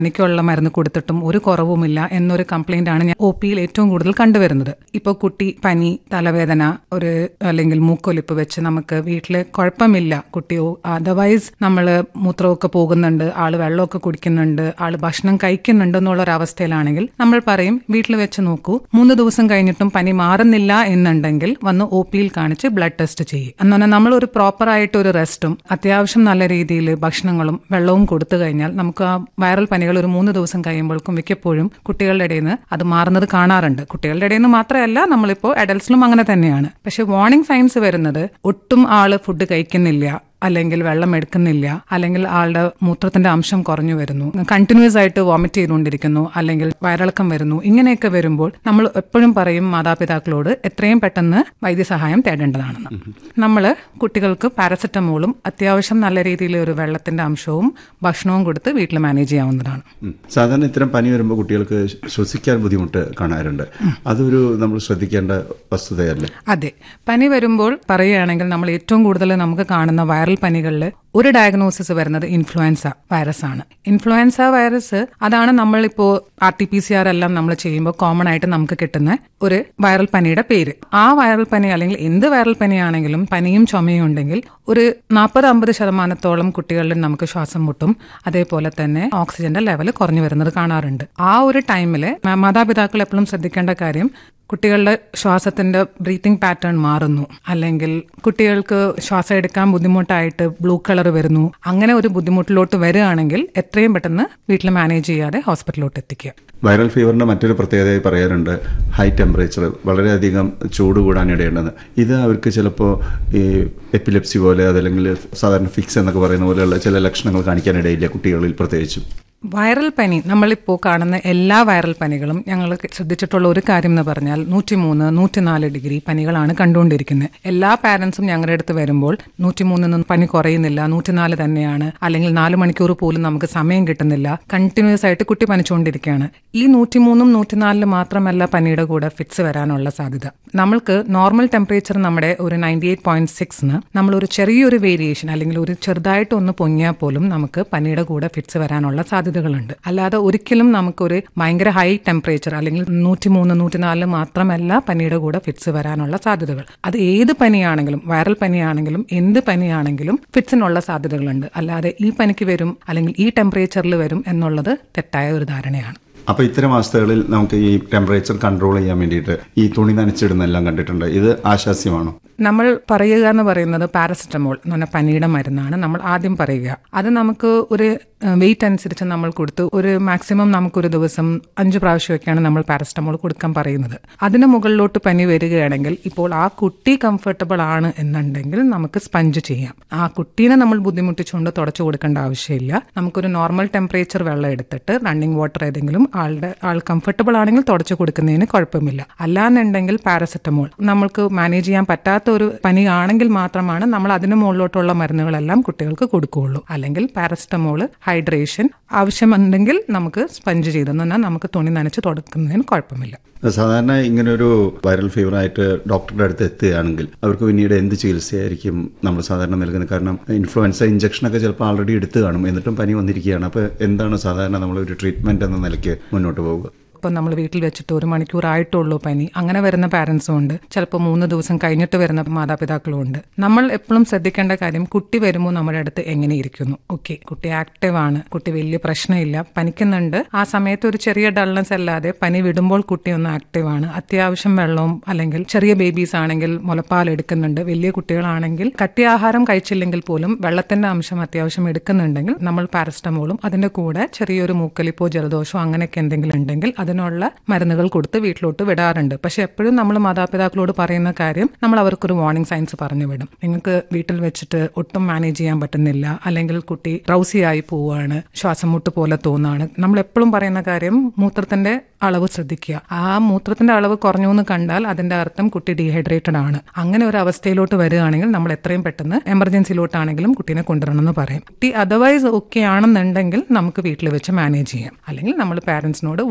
എനിക്കുള്ള മരുന്ന് കൊടുത്തിട്ടും ഒരു കുറവുമില്ല എന്നൊരു കംപ്ലൈന്റ് ആണ് ഞാൻ ഒ പിയിൽ ഏറ്റവും കൂടുതൽ കണ്ടുവരുന്നത് ഇപ്പോൾ കുട്ടി പനി തലവേദന ഒരു അല്ലെങ്കിൽ മൂക്കൊലിപ്പ് വെച്ച് നമുക്ക് വീട്ടിൽ കുഴപ്പമില്ല കുട്ടിയോ അതർവൈസ് നമ്മൾ മൂത്രമൊക്കെ പോകുന്നുണ്ട് ആള് വെള്ളമൊക്കെ കുടിക്കുന്നുണ്ട് ആള് ഭക്ഷണം കഴിക്കുന്നുണ്ട് എന്നുള്ള ഒരു അവസ്ഥയിലാണെങ്കിൽ നമ്മൾ പറയും വീട്ടിൽ വെച്ച് നോക്കൂ മൂന്ന് ദിവസം കഴിഞ്ഞിട്ടും പനി മാറുന്നില്ല എന്നുണ്ടെങ്കിൽ വന്ന് ഒ പിയിൽ കാണിച്ച് ബ്ലഡ് ടെസ്റ്റ് ചെയ്യും എന്ന് പറഞ്ഞാൽ നമ്മൾ ഒരു പ്രോപ്പർ ആയിട്ട് ഒരു റെസ്റ്റും അത്യാവശ്യം നല്ല രീതിയിൽ ഭക്ഷണങ്ങളും വെള്ളവും കൊടുത്തു കഴിഞ്ഞാൽ നമുക്ക് ആ വൈറൽ പനികൾ ഒരു മൂന്ന് ദിവസം കഴിയുമ്പോഴേക്കും മിക്കപ്പോഴും കുട്ടികളുടെ ഇടയിൽ നിന്ന് അത് മാറുന്നത് കാണാറുണ്ട് കുട്ടികളുടെ ഇടയിൽ നിന്ന് മാത്രമല്ല നമ്മളിപ്പോൾ അഡൽട്സിലും അങ്ങനെ തന്നെയാണ് പക്ഷെ വാർണിംഗ് സൈൻസ് വരുന്നത് ഒട്ടും ആള് ഫുഡ് കഴിക്കുന്നില്ല അല്ലെങ്കിൽ വെള്ളം എടുക്കുന്നില്ല അല്ലെങ്കിൽ ആളുടെ മൂത്രത്തിന്റെ അംശം കുറഞ്ഞു വരുന്നു കണ്ടിന്യൂസ് ആയിട്ട് വോമിറ്റ് ചെയ്തുകൊണ്ടിരിക്കുന്നു അല്ലെങ്കിൽ വയറിളക്കം വരുന്നു ഇങ്ങനെയൊക്കെ വരുമ്പോൾ നമ്മൾ എപ്പോഴും പറയും മാതാപിതാക്കളോട് എത്രയും പെട്ടെന്ന് വൈദ്യസഹായം തേടേണ്ടതാണെന്ന് നമ്മൾ കുട്ടികൾക്ക് പാരസെറ്റമോളും അത്യാവശ്യം നല്ല രീതിയിൽ ഒരു വെള്ളത്തിന്റെ അംശവും ഭക്ഷണവും കൊടുത്ത് വീട്ടിൽ മാനേജ് ചെയ്യാവുന്നതാണ് ഉം. സാധാരണ ഇത്തരം പനി വരുമ്പോൾ കുട്ടികൾക്ക് ശ്വസിക്കാൻ ബുദ്ധിമുട്ട് കാണാറുണ്ട് അതൊരു നമ്മൾ ശ്രദ്ധിക്കേണ്ട വസ്തുതയല്ലേ അതെ പനി വരുമ്പോൾ പറയുകയാണെങ്കിൽ നമ്മൾ ഏറ്റവും കൂടുതൽ നമുക്ക് കാണുന്ന വൈറൽ പനികളിൽ ഒരു ഡയഗ്നോസിസ് വരുന്നത് ഇൻഫ്ലുവൻസ വൈറസ് ആണ് ഇൻഫ്ലുവൻസ വൈറസ് അതാണ് നമ്മളിപ്പോൾ R T P C R എല്ലാം നമ്മൾ ചെയ്യുമ്പോൾ കോമൺ ആയിട്ട് നമുക്ക് കിട്ടുന്ന ഒരു വൈറൽ പനിയുടെ പേര് ആ വൈറൽ പനി അല്ലെങ്കിൽ എന്ത് വൈറൽ പനിയാണെങ്കിലും പനിയും ചുമയും ഉണ്ടെങ്കിൽ ഒരു നാൽപ്പത് അമ്പത് ശതമാനത്തോളം കുട്ടികളിൽ നമുക്ക് ശ്വാസം മുട്ടും അതേപോലെ തന്നെ ഓക്സിജന്റെ ലെവൽ കുറഞ്ഞു വരുന്നത് കാണാറുണ്ട് ആ ഒരു ടൈമിൽ മാതാപിതാക്കൾ എപ്പോഴും ശ്രദ്ധിക്കേണ്ട കാര്യം കുട്ടികളുടെ ശ്വാസത്തിന്റെ ബ്രീത്തിങ് പാറ്റേൺ മാറുന്നു അല്ലെങ്കിൽ കുട്ടികൾക്ക് ശ്വാസം എടുക്കാൻ ബുദ്ധിമുട്ടായിട്ട് ബ്ലൂ കളർ വരുന്നു അങ്ങനെ ഒരു ബുദ്ധിമുട്ടിലോട്ട് വരികയാണെങ്കിൽ എത്രയും പെട്ടെന്ന് വീട്ടിൽ മാനേജ് ചെയ്യാതെ ഹോസ്പിറ്റലിലോട്ട് എത്തിക്കുക വൈറൽ ഫീവറിന്റെ മറ്റൊരു പ്രത്യേകതയായി പറയാറുണ്ട് ഹൈ ടെമ്പറേച്ചർ വളരെയധികം ചൂട് കൂടാൻ ഇടയുണ്ടെന്ന് ഇത് അവർക്ക് ചിലപ്പോൾ ഈ എപ്പിലെപ്സി പോലെ അതല്ലെങ്കിൽ സാധാരണ ഫിക്സ് എന്നൊക്കെ പറയുന്ന പോലെയുള്ള ചില ലക്ഷണങ്ങൾ കാണിക്കാനിടയില്ല കുട്ടികളിൽ പ്രത്യേകിച്ചും വൈറൽ പനി നമ്മളിപ്പോൾ കാണുന്ന എല്ലാ വൈറൽ പനികളും ഞങ്ങൾ ശ്രദ്ധിച്ചിട്ടുള്ള ഒരു കാര്യം എന്ന് പറഞ്ഞാൽ നൂറ്റിമൂന്ന് നൂറ്റിനാല് ഡിഗ്രി പനികളാണ് കണ്ടുകൊണ്ടിരിക്കുന്നത് എല്ലാ പാരന്റ്സും ഞങ്ങളുടെ അടുത്ത് വരുമ്പോൾ നൂറ്റിമൂന്നിൽ പനി കുറയുന്നില്ല നൂറ്റിനാല് തന്നെയാണ് അല്ലെങ്കിൽ നാല് മണിക്കൂർ പോലും നമുക്ക് സമയം കിട്ടുന്നില്ല കണ്ടിന്യൂസ് ആയിട്ട് കുട്ടി പനിച്ചുകൊണ്ടിരിക്കുകയാണ് ഈ നൂറ്റിമൂന്നും നൂറ്റിനാലില് മാത്രമല്ല പനിയുടെ കൂടെ ഫിറ്റ്സ് വരാനുള്ള സാധ്യത നമ്മൾക്ക് നോർമൽ ടെമ്പറേച്ചർ നമ്മുടെ ഒരു നയൻറ്റി എയ്റ്റ് പോയിന്റ് സിക്സിന് നമ്മൾ ഒരു ചെറിയൊരു വേരിയേഷൻ അല്ലെങ്കിൽ ഒരു ചെറുതായിട്ട് ഒന്ന് പൊങ്ങിയാൽ പോലും നമുക്ക് പനിയുടെ കൂടെ ഫിറ്റ്സ് വരാനുള്ള സാധ്യതകളുണ്ട് അല്ലാതെ ഒരിക്കലും നമുക്കൊരു ഭയങ്കര ഹൈ ടെമ്പറേച്ചർ അല്ലെങ്കിൽ നൂറ്റിമൂന്ന് നൂറ്റിനാലില് മാത്രമല്ല പനിയുടെ കൂടെ ഫിറ്റ്സ് വരാനുള്ള സാധ്യതകൾ അത് ഏത് പനിയാണെങ്കിലും വൈറൽ പനിയാണെങ്കിലും എന്ത് പനിയാണെങ്കിലും ഫിറ്റ്സിനുള്ള സാധ്യതകളുണ്ട് അല്ലാതെ ഈ പനിക്ക് വരും അല്ലെങ്കിൽ ഈ ടെമ്പറേച്ചറിൽ വരും എന്നുള്ളത് തെറ്റായ ഒരു ധാരണയാണ് അപ്പോൾ ഇത്തരം അവസ്ഥകളിൽ നമുക്ക് ഈ ടെമ്പറേച്ചർ കൺട്രോൾ ചെയ്യാൻ വേണ്ടിയിട്ട് ഈ തുണി നനച്ചിടുന്നെല്ലാം കണ്ടിട്ടുണ്ട് ഇത് ആശാസ്യമാണോ നമ്മൾ പറയുക എന്ന് പറയുന്നത് പാരസെറ്റമോൾ എന്ന് പറഞ്ഞാൽ പനിയുടെ മരുന്നാണ് നമ്മൾ ആദ്യം പറയുക അത് നമുക്ക് ഒരു വെയിറ്റ് അനുസരിച്ച് നമ്മൾ കൊടുത്ത് ഒരു മാക്സിമം നമുക്കൊരു ദിവസം അഞ്ച് പ്രാവശ്യമൊക്കെയാണ് നമ്മൾ പാരസെറ്റമോൾ കൊടുക്കാൻ പറയുന്നത് അതിന് മുകളിലോട്ട് പനി വരികയാണെങ്കിൽ ഇപ്പോൾ ആ കുട്ടി കംഫർട്ടബിൾ ആണ് എന്നുണ്ടെങ്കിൽ നമുക്ക് സ്പഞ്ച് ചെയ്യാം ആ കുട്ടീനെ നമ്മൾ ബുദ്ധിമുട്ടിച്ചുകൊണ്ട് തുടച്ചു കൊടുക്കേണ്ട ആവശ്യമില്ല നമുക്കൊരു നോർമൽ ടെമ്പറേച്ചർ വെള്ളം എടുത്തിട്ട് റണ്ണിങ് വാട്ടർ ഏതെങ്കിലും ആളുടെ ആൾ കംഫർട്ടബിൾ ആണെങ്കിൽ തുടച്ചു കൊടുക്കുന്നതിന് കുഴപ്പമില്ല അല്ലാന്നുണ്ടെങ്കിൽ പാരസെറ്റമോൾ നമ്മൾക്ക് മാനേജ് ചെയ്യാൻ പറ്റാത്ത ഒരു പനി ആണെങ്കിൽ മാത്രമാണ് നമ്മൾ അതിന് മുകളിലോട്ടുള്ള മരുന്നുകളെല്ലാം കുട്ടികൾക്ക് കൊടുക്കുകയുള്ളൂ അല്ലെങ്കിൽ പാരസെറ്റമോൾ ഹൈഡ്രേഷൻ ആവശ്യമുണ്ടെങ്കിൽ നമുക്ക് സ്പഞ്ച് ചെയ്തെന്ന് പറഞ്ഞാൽ നമുക്ക് തുണി നനച്ച് തുടക്കുന്നതിന് കുഴപ്പമില്ല സാധാരണ ഇങ്ങനൊരു വൈറൽ ഫീവർ ആയിട്ട് ഡോക്ടറുടെ അടുത്ത് എത്തുകയാണെങ്കിൽ അവർക്ക് പിന്നീട് എന്ത് ചികിത്സയായിരിക്കും നമ്മൾ സാധാരണ നൽകുന്നത് കാരണം ഇൻഫ്ലുവൻസ ഇഞ്ചക്ഷനൊക്കെ ചിലപ്പോൾ ആൾറെഡി എടുത്തു കാണും എന്നിട്ടും പനി വന്നിരിക്കുകയാണ് അപ്പോൾ എന്താണ് സാധാരണ നമ്മളൊരു ട്രീറ്റ്മെന്റ് എന്ന നിലയ്ക്ക് മുന്നോട്ട് പോവുക ഇപ്പം നമ്മൾ വീട്ടിൽ വെച്ചിട്ട് ഒരു മണിക്കൂർ ആയിട്ടുള്ളൂ പനി അങ്ങനെ വരുന്ന പാരൻസും ഉണ്ട് ചിലപ്പോൾ മൂന്ന് ദിവസം കഴിഞ്ഞിട്ട് വരുന്ന മാതാപിതാക്കളും ഉണ്ട് നമ്മൾ എപ്പോഴും ശ്രദ്ധിക്കേണ്ട കാര്യം കുട്ടി വരുമ്പോൾ നമ്മുടെ അടുത്ത് എങ്ങനെ ഇരിക്കുന്നു ഓക്കെ കുട്ടി ആക്റ്റീവ് ആണ് കുട്ടി വലിയ പ്രശ്നമില്ല പനിക്കുന്നുണ്ട് ആ സമയത്ത് ഒരു ചെറിയ ഡൾനെസ് അല്ലാതെ പനി വിടുമ്പോൾ കുട്ടി ഒന്ന് ആക്റ്റീവ് ആണ് അത്യാവശ്യം വെള്ളവും അല്ലെങ്കിൽ ചെറിയ ബേബീസ് ആണെങ്കിൽ മുലപ്പാൽ എടുക്കുന്നുണ്ട് വലിയ കുട്ടികളാണെങ്കിൽ കട്ടി ആഹാരം കഴിച്ചില്ലെങ്കിൽ പോലും വെള്ളത്തിന്റെ അംശം അത്യാവശ്യം എടുക്കുന്നുണ്ടെങ്കിൽ നമ്മൾ പാരസ്റ്റമോളും അതിന്റെ കൂടെ ചെറിയൊരു മൂക്കലിപ്പോ ജലദോഷമോ അങ്ങനെയൊക്കെ എന്തെങ്കിലും ഉണ്ടെങ്കിൽ അതിനുള്ള മരുന്നുകൾ കൊടുത്ത് വീട്ടിലോട്ട് വിടാറുണ്ട് പക്ഷെ എപ്പോഴും നമ്മൾ മാതാപിതാക്കളോട് പറയുന്ന കാര്യം നമ്മൾ അവർക്കൊരു വാർണിംഗ് സയൻസ് പറഞ്ഞു വിടും നിങ്ങൾക്ക് വീട്ടിൽ വെച്ചിട്ട് ഒട്ടും മാനേജ് ചെയ്യാൻ പറ്റുന്നില്ല അല്ലെങ്കിൽ കുട്ടി റൗസിയായി പോവുകയാണ് ശ്വാസം മുട്ട് പോലെ തോന്നാണ് നമ്മൾ എപ്പോഴും പറയുന്ന കാര്യം മൂത്രത്തിന്റെ അളവ് ശ്രദ്ധിക്കുക ആ മൂത്രത്തിന്റെ അളവ് കുറഞ്ഞു എന്ന് കണ്ടാൽ അതിന്റെ അർത്ഥം കുട്ടി ഡീഹൈഡ്രേറ്റഡ് ആണ് അങ്ങനെ ഒരു അവസ്ഥയിലോട്ട് വരികയാണെങ്കിൽ നമ്മൾ എത്രയും പെട്ടെന്ന് എമർജൻസിയിലോട്ടാണെങ്കിലും കുട്ടീനെ കൊണ്ടുവരണം എന്ന് പറയും കുട്ടി അതർവൈസ് ഓക്കെ ആണെന്നുണ്ടെങ്കിൽ നമുക്ക് വീട്ടിൽ വെച്ച് മാനേജ് ചെയ്യാം അല്ലെങ്കിൽ നമ്മൾ പാരന്റ്സിനോട് വാർണിംഗ് സയൻസ്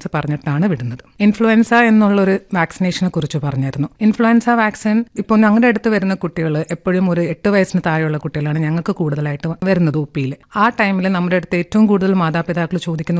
ഗൈഡ്ലൈൻസ് പറഞ്ഞിട്ടാണ് വിടുന്നത് ഇൻഫ്ലുവൻസ എന്നുള്ളൊരു വാക്സിനേഷനെ കുറിച്ച് പറഞ്ഞായിരുന്നു ഇൻഫ്ലുവൻസ വാക്സിൻ ഇപ്പോൾ ഞങ്ങളുടെ അടുത്ത് വരുന്ന കുട്ടികൾ എപ്പോഴും ഒരു എട്ട് വയസ്സിന് താഴെയുള്ള കുട്ടികളാണ് ഞങ്ങൾക്ക് കൂടുതലായിട്ട് വരുന്നത് ഒ പിയിൽ ആ ടൈമിൽ നമ്മുടെ അടുത്ത് ഏറ്റവും കൂടുതൽ മാതാപിതാക്കൾ ചോദിക്കുന്ന